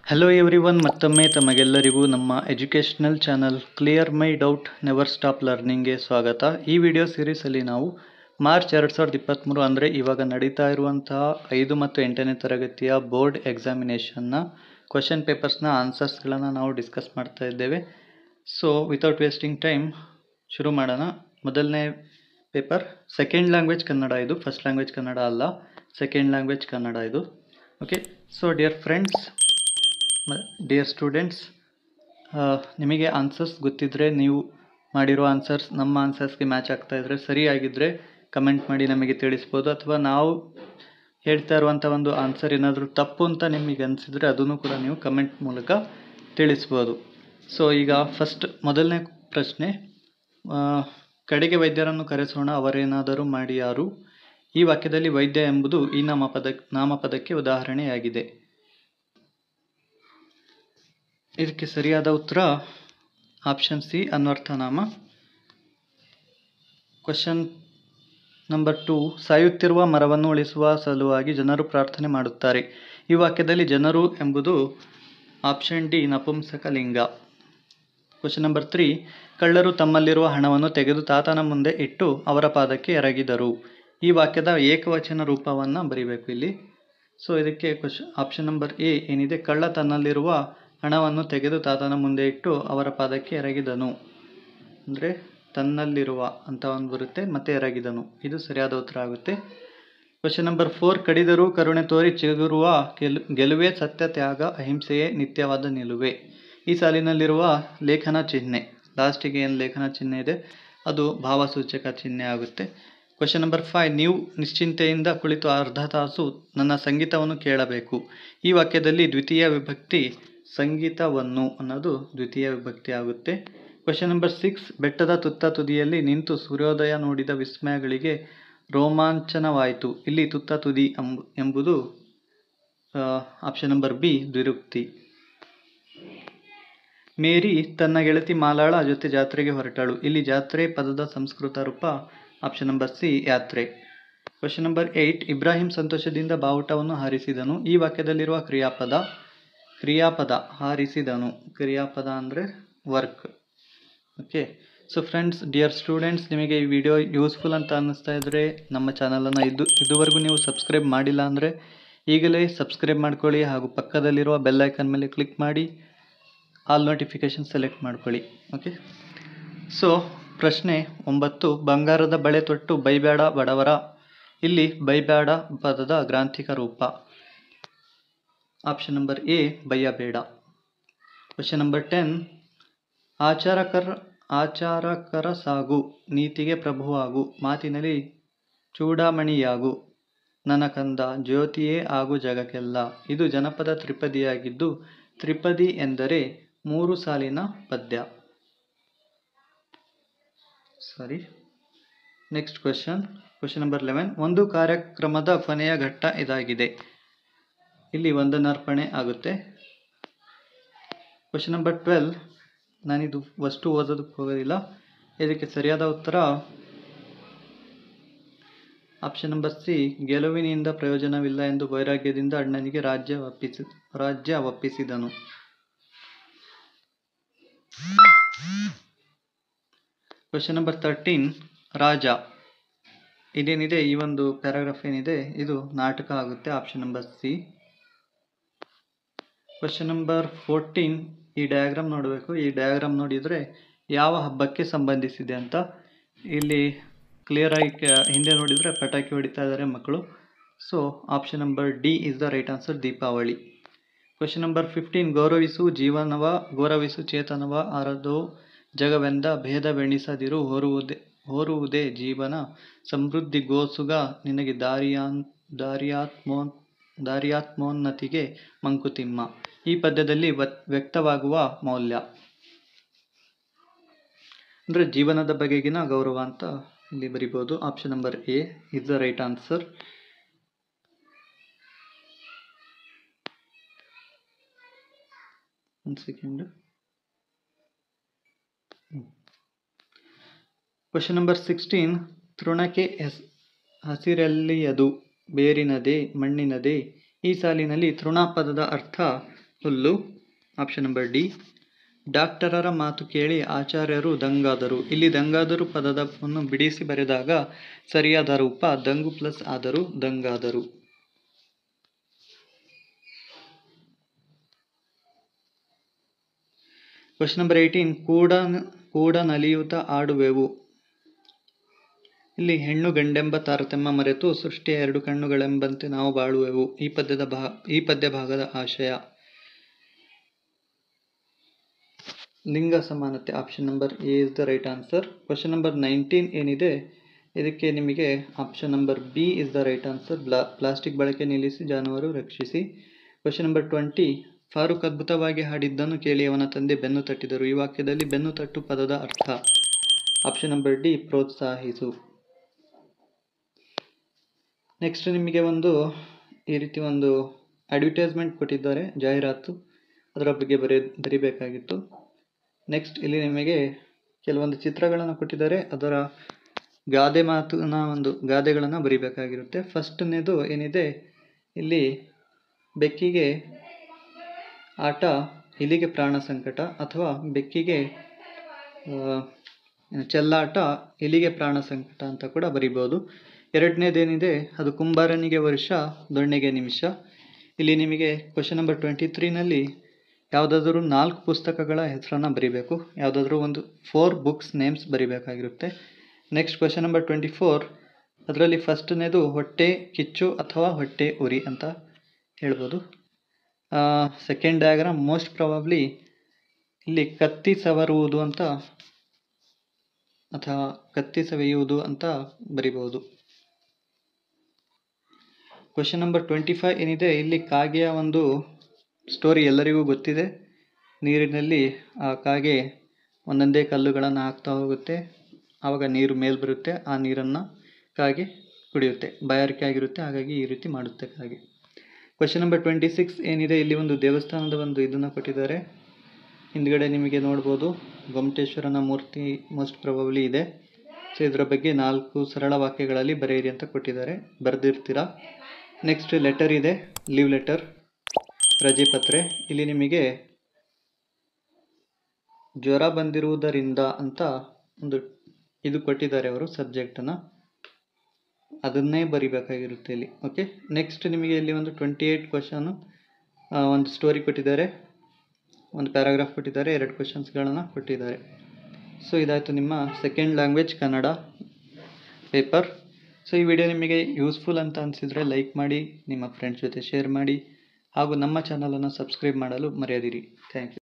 hello everyone ಮತ್ತೊಮ್ಮೆ ತಮಗೆಲ್ಲರಿಗೂ ನಮ್ಮ educational channel clear my doubt never stop ಲರ್ನಿಂಗ್ಗೆ ಸ್ವಾಗತ ಈ ವಿಡಿಯೋ ಸೀರೀಸಲ್ಲಿ ನಾವು ಮಾರ್ಚ್ ಎರಡು ಸಾವಿರದ ಇಪ್ಪತ್ತ್ಮೂರು ಅಂದರೆ ಇವಾಗ ನಡೀತಾ ಇರುವಂತಹ ಐದು ಮತ್ತು ಎಂಟನೇ ತರಗತಿಯ ಬೋರ್ಡ್ ಎಕ್ಸಾಮಿನೇಷನ್ನ ಕ್ವಶನ್ ಪೇಪರ್ಸ್ನ ಆನ್ಸರ್ಸ್ಗಳನ್ನು ನಾವು ಡಿಸ್ಕಸ್ ಮಾಡ್ತಾ ಇದ್ದೇವೆ ಸೊ ವಿತೌಟ್ ವೇಸ್ಟಿಂಗ್ ಟೈಮ್ ಶುರು ಮಾಡೋಣ ಮೊದಲನೇ ಪೇಪರ್ ಸೆಕೆಂಡ್ ಲ್ಯಾಂಗ್ವೇಜ್ ಕನ್ನಡ ಇದು ಫಸ್ಟ್ ಲ್ಯಾಂಗ್ವೇಜ್ ಕನ್ನಡ ಅಲ್ಲ ಸೆಕೆಂಡ್ ಲ್ಯಾಂಗ್ವೇಜ್ ಕನ್ನಡ ಇದು okay so dear friends dear students ನಿಮಗೆ ಆನ್ಸರ್ಸ್ ಗೊತ್ತಿದ್ದರೆ ನೀವು ಮಾಡಿರೋ ಆನ್ಸರ್ಸ್ ನಮ್ಮ ಆನ್ಸರ್ಸ್ಗೆ ಮ್ಯಾಚ್ ಆಗ್ತಾ ಇದ್ದರೆ ಸರಿಯಾಗಿದ್ದರೆ ಕಮೆಂಟ್ ಮಾಡಿ ನಮಗೆ ತಿಳಿಸ್ಬೋದು ಅಥವಾ ನಾವು ಹೇಳ್ತಾ ಇರುವಂಥ ಒಂದು ಆನ್ಸರ್ ಏನಾದರೂ ತಪ್ಪು ಅಂತ ನಿಮಗೆ ಅನಿಸಿದರೆ ಅದನ್ನು ಕೂಡ ನೀವು ಕಮೆಂಟ್ ಮೂಲಕ ತಿಳಿಸ್ಬೋದು ಸೊ ಈಗ ಫಸ್ಟ್ ಮೊದಲನೇ ಪ್ರಶ್ನೆ ಆ, ಕಡೆಗೆ ವೈದ್ಯರನ್ನು ಕರೆಸೋಣ ಅವರೇನಾದರೂ ಮಾಡಿ ಯಾರು ಈ ವಾಕ್ಯದಲ್ಲಿ ವೈದ್ಯ ಎಂಬುದು ಈ ನಾಮಪದ ನಾಮಪದಕ್ಕೆ ಉದಾಹರಣೆಯಾಗಿದೆ ಇದಕ್ಕೆ ಸರಿಯಾದ ಉತ್ತರ ಆಪ್ಷನ್ ಸಿ ಅನ್ವರ್ಥನಾಮ ಕ್ವಶನ್ ನಂಬರ್ ಟು ಸಾಯುತ್ತಿರುವ ಮರವನ್ನು ಉಳಿಸುವ ಸಲುವಾಗಿ ಜನರು ಪ್ರಾರ್ಥನೆ ಮಾಡುತ್ತಾರೆ ಈ ವಾಕ್ಯದಲ್ಲಿ ಜನರು ಎಂಬುದು ಆಪ್ಷನ್ ಡಿ ನಪುಂಸಕ ಲಿಂಗ ಕ್ವಶನ್ ನಂಬರ್ ತ್ರೀ ಕಳ್ಳರು ತಮ್ಮಲ್ಲಿರುವ ಹಣವನ್ನು ತೆಗೆದು ತಾತನ ಮುಂದೆ ಇಟ್ಟು ಅವರ ಪಾದಕ್ಕೆ ಎರಗಿದರು ಈ ವಾಕ್ಯದ ಏಕವಚನ ರೂಪವನ್ನು ಬರಿಬೇಕು ಇಲ್ಲಿ ಸೊ ಇದಕ್ಕೆ ಕ್ವಶ್ ಆಪ್ಷನ್ ನಂಬರ್ ಎ ಏನಿದೆ ಕಳ್ಳ ತನ್ನಲ್ಲಿರುವ ಹಣವನ್ನು ತೆಗೆದು ತಾತನ ಮುಂದೆ ಇಟ್ಟು ಅವರ ಪಾದಕ್ಕೆ ಎರಗಿದನು ಅಂದರೆ ತನ್ನಲ್ಲಿರುವ ಅಂತ ಒಂದು ಬರುತ್ತೆ ಮತ್ತೆ ಎರಗಿದನು ಇದು ಸರಿಯಾದ ಉತ್ತರ ಆಗುತ್ತೆ ಕ್ವಶನ್ ನಂಬರ್ ಫೋರ್ ಕಡಿದರೂ ಕರುಣೆ ತೋರಿ ಚಿಗುರುವ ಗೆಲು ಗೆಲುವೆ ಸತ್ಯ ತ್ಯಾಗ ಅಹಿಂಸೆಯೇ ನಿತ್ಯವಾದ ನಿಲುವೆ ಈ ಸಾಲಿನಲ್ಲಿರುವ ಲೇಖನ ಚಿಹ್ನೆ ಲಾಸ್ಟಿಗೆ ಏನು ಲೇಖನ ಚಿಹ್ನೆ ಇದೆ ಅದು ಭಾವಸೂಚಕ ಚಿಹ್ನೆ ಆಗುತ್ತೆ ಕ್ವಶನ್ ನಂಬರ್ ಫೈವ್ ನೀವು ನಿಶ್ಚಿಂತೆಯಿಂದ ಕುಳಿತು ಅರ್ಧ ತಾಸು ನನ್ನ ಸಂಗೀತವನ್ನು ಕೇಳಬೇಕು ಈ ವಾಕ್ಯದಲ್ಲಿ ದ್ವಿತೀಯ ವಿಭಕ್ತಿ ಸಂಗೀತವನ್ನು ಅನ್ನೋದು ದ್ವಿತೀಯ ವಿಭಕ್ತಿ ಆಗುತ್ತೆ ಕ್ವಶನ್ ನಂಬರ್ ಸಿಕ್ಸ್ ಬೆಟ್ಟದ ತುತ್ತ ತುದಿಯಲ್ಲಿ ನಿಂತು ಸೂರ್ಯೋದಯ ನೋಡಿದ ವಿಸ್ಮಯಗಳಿಗೆ ರೋಮಾಂಚನವಾಯಿತು ಇಲ್ಲಿ ತುತ್ತ ತುದಿ ಎಂಬ ಎಂಬುದು ಆಪ್ಷನ್ ನಂಬರ್ ಬಿ ದ್ವಿರುಕ್ತಿ ಮೇರಿ ತನ್ನ ಗೆಳತಿ ಮಾಲಾಳ ಜೊತೆ ಜಾತ್ರೆಗೆ ಹೊರಟಳು ಇಲ್ಲಿ ಜಾತ್ರೆ ಪದದ ಸಂಸ್ಕೃತ ರೂಪ ಆಪ್ಷನ್ ನಂಬರ್ ಸಿ ಯಾತ್ರೆ ಕ್ವಶನ್ ನಂಬರ್ ಏಯ್ಟ್ ಇಬ್ರಾಹಿಂ ಸಂತೋಷದಿಂದ ಬಾವುಟವನ್ನು ಹಾರಿಸಿದನು ಈ ವಾಕ್ಯದಲ್ಲಿರುವ ಕ್ರಿಯಾಪದ ಕ್ರಿಯಾಪದ ಹಾರಿಸಿದನು ಕ್ರಿಯಾಪದ ಅಂದರೆ verb okay so friends dear students ನಿಮಗೆ ಈ ವಿಡಿಯೋ ಯೂಸ್ಫುಲ್ ಅಂತ ಅನ್ನಿಸ್ತಾ ಇದ್ದರೆ ನಮ್ಮ ಚಾನಲನ್ನು ಇದು ಇದುವರೆಗೂ ನೀವು ಸಬ್ಸ್ಕ್ರೈಬ್ ಮಾಡಿಲ್ಲ ಅಂದರೆ ಈಗಲೇ ಸಬ್ಸ್ಕ್ರೈಬ್ ಮಾಡ್ಕೊಳ್ಳಿ ಹಾಗೂ ಪಕ್ಕದಲ್ಲಿರುವ ಬೆಲ್ ಐಕನ್ ಮೇಲೆ ಕ್ಲಿಕ್ ಮಾಡಿ ಆಲ್ ನೋಟಿಫಿಕೇಷನ್ ಸೆಲೆಕ್ಟ್ ಮಾಡ್ಕೊಳ್ಳಿ ಓಕೆ ಸೊ ಪ್ರಶ್ನೆ ಒಂಬತ್ತು ಬಂಗಾರದ ಬಳೆ ತೊಟ್ಟು ಬೈಬೇಡ ಬಡವರ ಇಲ್ಲಿ ಬೈಬೇಡ ಪದದ ಗ್ರಾಂಥಿಕ ರೂಪ ಆಪ್ಷನ್ ನಂಬರ್ ಎ ಬಯ್ಯಬೇಡ ಕ್ವಶನ್ ನಂಬರ್ ಟೆನ್ ಆಚಾರಕರ ಆಚಾರಕರ ಸಾಗು ನೀತಿಗೆ ಪ್ರಭುವಾಗು ಮಾತಿನಲ್ಲಿ ಚೂಡಾಮಣಿಯಾಗು ನನ್ನ ಕಂದ ಜ್ಯೋತಿಯೇ ಆಗು ಜಗಕ್ಕೆಲ್ಲ ಇದು ಜನಪದ ತ್ರಿಪದಿಯಾಗಿದ್ದು ತ್ರಿಪದಿ ಎಂದರೆ ಮೂರು ಸಾಲಿನ ಪದ್ಯ sorry next question question number eleven ಒಂದು ಕಾರ್ಯಕ್ರಮದ ಕೊನೆಯ ಘಟ್ಟ ಇದಾಗಿದೆ ಇಲ್ಲಿ ವಂದನಾರ್ಪಣೆ ಆಗುತ್ತೆ ಕ್ವೆಶನ್ ನಂಬರ್ ಟ್ವೆಲ್ ನಾನಿದು ಅಷ್ಟು ಓದೋದಕ್ಕೆ ಹೋಗೋದಿಲ್ಲ ಇದಕ್ಕೆ ಸರಿಯಾದ ಉತ್ತರ ಆಪ್ಷನ್ ನಂಬರ್ ಸಿ ಗೆಲುವಿನಿಂದ ಪ್ರಯೋಜನವಿಲ್ಲ ಎಂದು ವೈರಾಗ್ಯದಿಂದ ಅಣ್ಣನಿಗೆ ರಾಜ್ಯ ಒಪ್ಪಿಸಿ ರಾಜ್ಯ ಒಪ್ಪಿಸಿದನು ಕ್ವೆಶನ್ ನಂಬರ್ ತರ್ಟೀನ್ ರಾಜ ಇದೇನಿದೆ ಈ ಒಂದು ಪ್ಯಾರಾಗ್ರಾಫ್ ಏನಿದೆ ಇದು ನಾಟಕ ಆಗುತ್ತೆ option number C question number fourteen ಈ ಡಯಾಗ್ರಾಮ್ ನೋಡಬೇಕು ಈ ಡಯಾಗ್ರಾಮ್ ನೋಡಿದರೆ ಯಾವ ಹಬ್ಬಕ್ಕೆ ಸಂಬಂಧಿಸಿದೆ ಅಂತ ಇಲ್ಲಿ ಕ್ಲಿಯರ್ ಆಗಿ ಕ- ಹಿಂದೆ ನೋಡಿದರೆ ಪಟಾಕಿ ಹೊಡಿತಾ ಇದ್ದಾರೆ ಮಕ್ಕಳು so option number D is the right answer Deepavali question number fifteen ಗೌರವಿಸು ಜೀವನವ ಗೌರವಿಸು ಚೇತನವ ಆರದೋ ಜಗವೆಂದ ಭೇದವೆಣಿಸದಿರು ಹೊರುವುದೇ ಹೊರುವುದೇ ಜೀವನ ಸಮೃದ್ಧಿಗೋಸುಗ ನಿನಗೆ ದಾರಿಯಾನ್ ದಾರಿಯಾತ್ಮೋ ದಾರಿಯಾತ್ಮೋನ್ನತಿಗೆ ಮಂಕುತಿಮ್ಮ ಈ ಪದ್ಯದಲ್ಲಿ ವತ್- ವ್ಯಕ್ತವಾಗುವ ಮೌಲ್ಯ ಅಂದರೆ ಜೀವನದ ಬಗೆಗಿನ ಗೌರವ ಅಂತ ಇಲ್ಲಿ ಬರಿಬೋದು option number A is the right answer ಒಂದು ಸೆಕೆಂಡ್ ಕ್ವಶನ್ ನಂಬರ್ ಸಿಕ್ಸ್ಟೀನ್ ತೃಣಕ್ಕೆ ಹೆಸ್ ಹಸಿರೆಲ್ಲಿಯದು ಬೇರಿನದೇ ಮಣ್ಣಿನದೇ ಈ ಸಾಲಿನಲ್ಲಿ ತೃಣ ಪದದ ಅರ್ಥ ಹುಲ್ಲು ಆಪ್ಷನ್ ನಂಬರ್ ಡಿ ಡಾಕ್ಟರರ ಮಾತು ಕೇಳಿ ಆಚಾರ್ಯರು ದಂಗಾದರು ಇಲ್ಲಿ ದಂಗಾದರು ಪದವನ್ನು ಬಿಡಿಸಿ ಬರೆದಾಗ ಸರಿಯಾದ ರೂಪ ದಂಗು ಪ್ಲಸ್ ಆದರು ದಂಗಾದರು ಕ್ವಶನ್ ನಂಬರ್ ಏಯ್ಟೀನ್ ಕೂಡ ಕೂಡ ನಲಿಯುತ್ತ ಆಡುವೆವು ಇಲ್ಲಿ ಹೆಣ್ಣು ಗಂಡೆಂಬ ತಾರತಮ್ಯ ಮರೆತು ಸೃಷ್ಟಿಯ ಎರಡು ಕಣ್ಣುಗಳೆಂಬಂತೆ ನಾವು ಬಾಳುವೆವು ಈ ಪದ್ಯದ ಭಾ ಈ ಪದ್ಯ ಭಾಗದ ಆಶಯ ಲಿಂಗ ಸಮಾನತೆ option number A is the right answer question number nineteen ಏನಿದೆ ಇದಕ್ಕೆ ನಿಮಗೆ option number B is the right answer ಬ್ಲಾ ಪ್ಲಾಸ್ಟಿಕ್ ಬಳಕೆ ನಿಲ್ಲಿಸಿ ಜಾನುವಾರು ರಕ್ಷಿಸಿ ಕ್ವಶನ್ ನಂಬರ್ ಟ್ವೆಂಟಿ ಫಾರೂಕ್ ಅದ್ಭುತವಾಗಿ ಹಾಡಿದ್ದನ್ನು ಕೇಳಿ ಅವನ ತಂದೆ ಬೆನ್ನು ತಟ್ಟಿದರು ಈ ವಾಕ್ಯದಲ್ಲಿ ಬೆನ್ನು ತಟ್ಟು ಪದದ ಅರ್ಥ ಆಪ್ಷನ್ ನಂಬರ್ ಡಿ ಪ್ರೋತ್ಸಾಹಿಸು ನೆಕ್ಸ್ಟ್ ನಿಮಗೆ ಒಂದು ಈ ರೀತಿ ಒಂದು ಅಡ್ವರ್ಟೈಸ್ಮೆಂಟ್ ಕೊಟ್ಟಿದ್ದಾರೆ ಜಾಹೀರಾತು ಅದರ ಬಗ್ಗೆ ಬರೀ ಬರಿಬೇಕಾಗಿತ್ತು ನೆಕ್ಸ್ಟ್ ಇಲ್ಲಿ ನಿಮಗೆ ಕೆಲವೊಂದು ಚಿತ್ರಗಳನ್ನು ಕೊಟ್ಟಿದ್ದಾರೆ ಅದರ ಗಾದೆ ಮಾತಿನ ಒಂದು ಗಾದೆಗಳನ್ನು ಬರಿಬೇಕಾಗಿರುತ್ತೆ ಫಸ್ಟ್ನೇದು ಏನಿದೆ ಇಲ್ಲಿ ಬೆಕ್ಕಿಗೆ ಆಟ ಇಲಿಗೆ ಪ್ರಾಣ ಸಂಕಟ ಅಥವಾ ಬೆಕ್ಕಿಗೆ ಆ, ಚೆಲ್ಲಾಟ ಇಲಿಗೆ ಪ್ರಾಣ ಸಂಕಟ ಅಂತ ಕೂಡ ಬರಿಬೋದು ಎರಡನೇದೇನಿದೆ ಅದು ಕುಂಬಾರನಿಗೆ ವರ್ಷ ದೊಣ್ಣೆಗೆ ನಿಮಿಷ ಇಲ್ಲಿ ನಿಮಗೆ ಕ್ವಶನ್ ನಂಬರ್ ಟ್ವೆಂಟಿ ತ್ರೀನಲ್ಲಿ ಯಾವುದಾದ್ರೂ ನಾಲ್ಕು ಪುಸ್ತಕಗಳ ಹೆಸರನ್ನು ಬರಿಬೇಕು ಯಾವುದಾದ್ರೂ ಒಂದು ಫೋರ್ ಬುಕ್ಸ್ ನೇಮ್ಸ್ ಬರಿಬೇಕಾಗಿರುತ್ತೆ next question number twenty four ಅದರಲ್ಲಿ ಫಸ್ಟ್ನೇದು ಹೊಟ್ಟೆ ಕಿಚ್ಚು ಅಥವಾ ಹೊಟ್ಟೆ ಉರಿ ಅಂತ ಹೇಳ್ಬೋದು ಸೆಕೆಂಡ್ ಡಯಾಗ್ರಾಮ್ ಮೋಸ್ಟ್ ಪ್ರಾಬಬ್ಲಿ ಇಲ್ಲಿ ಕತ್ತಿ ಸವರುವುದು ಅಂತ ಅಥವಾ ಕತ್ತಿ ಸವೆಯುವುದು ಅಂತ ಬರಿಬಹುದು ಕ್ವಶನ್ ನಂಬರ್ ಟ್ವೆಂಟಿ ಫೈವ್ ಏನಿದೆ ಇಲ್ಲಿ ಕಾಗೆಯ ಒಂದು ಸ್ಟೋರಿ ಎಲ್ಲರಿಗೂ ಗೊತ್ತಿದೆ ನೀರಿನಲ್ಲಿ ಆ ಕಾಗೆ ಒಂದೊಂದೇ ಕಲ್ಲುಗಳನ್ನು ಹಾಕ್ತಾ ಹೋಗುತ್ತೆ ಆವಾಗ ನೀರು ಮೇಲ್ ಬರುತ್ತೆ ಆ ನೀರನ್ನು ಕಾಗೆ ಕುಡಿಯುತ್ತೆ ಬಾಯಾರಿಕೆ ಆಗಿರುತ್ತೆ ಹಾಗಾಗಿ ಈ ರೀತಿ ಮಾಡುತ್ತೆ ಕಾಗೆ ಕ್ವಶನ್ ನಂಬರ್ ಟ್ವೆಂಟಿ ಸಿಕ್ಸ್ ಏನಿದೆ ಇಲ್ಲಿ ಒಂದು ದೇವಸ್ಥಾನದ ಒಂದು ಇದನ್ನು ಕೊಟ್ಟಿದ್ದಾರೆ ಹಿಂದ್ಗಡೆ ನಿಮಗೆ ನೋಡ್ಬೋದು ಗೊಮ್ಮಟೇಶ್ವರನ ಮೂರ್ತಿ ಮೋಸ್ಟ್ ಪ್ರೊಬಬ್ಲಿ ಇದೆ ಸೊ ಇದರ ಬಗ್ಗೆ ನಾಲ್ಕು ಸರಳ ವಾಕ್ಯಗಳಲ್ಲಿ ಬರೆಯಿರಿ ಅಂತ ಕೊಟ್ಟಿದ್ದಾರೆ ಬರೆದಿರ್ತೀರಾ ನೆಕ್ಸ್ಟ್ ಲೆಟರ್ ಇದೆ ಲೀವ್ ಲೆಟರ್ ರಜೆ ಪತ್ರೆ ಇಲ್ಲಿ ನಿಮಗೆ ಜ್ವರ ಬಂದಿರುವುದರಿಂದ ಅಂತ ಒಂದು ಇದು ಕೊಟ್ಟಿದ್ದಾರೆ ಅವರು ಸಬ್ಜೆಕ್ಟನ್ನು ಅದನ್ನೇ ಬರಿಬೇಕಾಗಿರುತ್ತೆ ಇಲ್ಲಿ ಓಕೆ ನೆಕ್ಸ್ಟ್ ನಿಮಗೆ ಇಲ್ಲಿ ಒಂದು ಟ್ವೆಂಟಿ ಏಯ್ಟ್ ಕ್ವಶನು ಒಂದು ಸ್ಟೋರಿ ಕೊಟ್ಟಿದ್ದಾರೆ ಒಂದು ಪ್ಯಾರಾಗ್ರಾಫ್ ಕೊಟ್ಟಿದ್ದಾರೆ ಎರಡು ಕ್ವಶನ್ಸ್ಗಳನ್ನು ಕೊಟ್ಟಿದ್ದಾರೆ ಸೊ ಇದಾಯಿತು ನಿಮ್ಮ second language Kannada paper so ಈ ವಿಡಿಯೋ ನಿಮಗೆ ಯೂಸ್ಫುಲ್ ಅಂತ ಅನಿಸಿದರೆ ಲೈಕ್ ಮಾಡಿ ನಿಮ್ಮ ಫ್ರೆಂಡ್ಸ್ ಜೊತೆ ಶೇರ್ ಮಾಡಿ ಹಾಗೂ ನಮ್ಮ ಚಾನಲನ್ನು ಸಬ್ಸ್ಕ್ರೈಬ್ ಮಾಡಲು ಮರೆಯದಿರಿ ಥ್ಯಾಂಕ್ ಯು